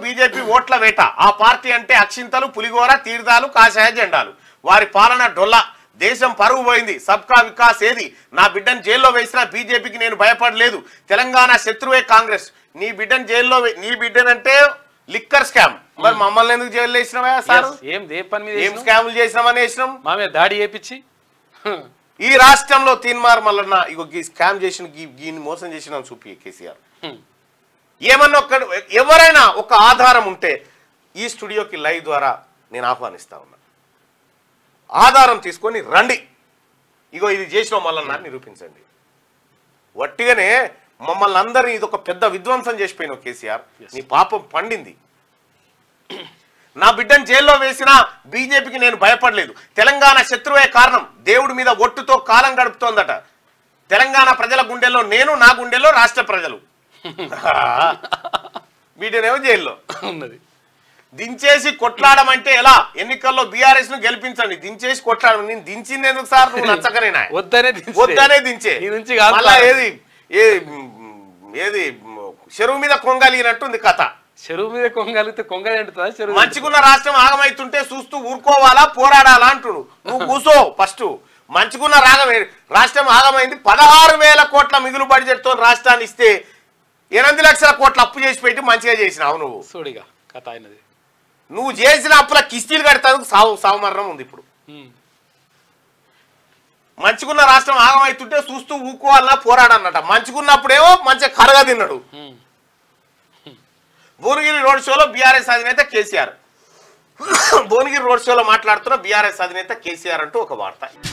BJP ఓట్ల వేట ఆ పార్టీ అంటే అక్షింతలు పులిగోర తీర్థాలు కాషాయ జెండాలు వారి పాలన డొల్ల దేశం పరువు పోయింది సబ్కా వికాస్ ఏది నా బిడ్డను జైల్లో వేసిన బీజేపీకి నేను భయపడలేదు తెలంగాణ శత్రువే కాంగ్రెస్ నీ బిడ్డను జైల్లో వే- నీ బిడ్డనంటే లిక్కర్ స్కామ్ మరి మమ్మల్ని ఎందుకు జైల్లో వేసినావా సార్ Yes, ఏం ఏ పని మీద ఏం చేసినావు? స్కాములు చేసినామని వేసినాం మా మీద దాడి చేపించి ఈ రాష్ట్రంలో తీన్మార్ మల్లన్న ఇగో ఈ స్కామ్ చేసిన గీ గీని మోసం చేసిన చూపి కేసీఆర్ హ్మ్. ఏమన్నా ఒక్క ఎవరైనా ఒక ఆధారం ఉంటే ఈ స్టూడియోకి లైవ్ ద్వారా నేను ఆహ్వానిస్తా ఉన్నా ఆధారం తీసుకొని రండి ఇగో ఇది చేసిన మల్లన్న అని నిరూపించండి వట్టిగానే మమ్మల్ని అందరినీ ఇది ఒక పెద్ద విధ్వంసం చేసిపోయినావు కేసీఆర్ నీ పాపం పండింది నా బిడ్డను జైల్లో వేసినా బీజేపీకి నేను భయపడలేదు తెలంగాణ శత్రువే కారణం దేవుడి మీద ఒట్టుతో కాలం గడుపుతోందట తెలంగాణ ప్రజల గుండెల్లో నేను నా గుండెల్లో రాష్ట్ర ప్రజలు వీటినేమో జైల్లో ఉన్నది దించేసి కొట్లాడమంటే ఎలా ఎన్నికల్లో బీఆర్ఎస్ ను గెలిపించండి దించేసి కొట్లాడడం నేను దించింది ఎందుకు సార్ నువ్వు నచ్చకనేనా వద్దనే దించే. వద్దనే దించే నీ నుంచి కాదు మళ్ళా సార్. ఏది ఏ- ఏది చెరువు మీద కొంగలిగినట్టుంది కథ చెరువు మీద కొంగలిగితే కొంగ ఎండుతుందా చెరువు మంచిగున్న రాష్ట్రం ఆగమైతుంటే చూస్తూ ఊరుకోవాలా పోరాడాలా అంటుడు నువ్వు కూసో ఫస్ట్ మంచిగున్న రాగం రాష్ట్రం ఆగమైంది పదహారు వేల కోట్ల మిగులు బడ్జెట్ తో రాష్ట్రాన్ని ఇస్తే ఎనిమిది లక్షల కోట్ల అప్పు చేసి పెట్టి మంచిగా చేసినావు నువ్వు సూడిగా కథ అయినది నువ్వు చేసిన అప్పుల కిస్తీలు కడతానికి సావు సావు మరణం ఉంది ఇప్పుడు హ్మ్. మంచిగున్న రాష్ట్రం ఆగమైతుంటే చూస్తూ ఊకోవాలన్నా పోరాడన్నట మంచిగున్నప్పుడేమో మంచిగా కరగా తిన్నాడు హ్మ్. భువనగిరి రోడ్ షోలో బీఆర్ఎస్ అధినేత కేసీఆర్ భువనగిరి రోడ్ షోలో మాట్లాడుతున్న బీఆర్ఎస్ అధినేత కేసీఆర్ అంటూ ఒక వార్త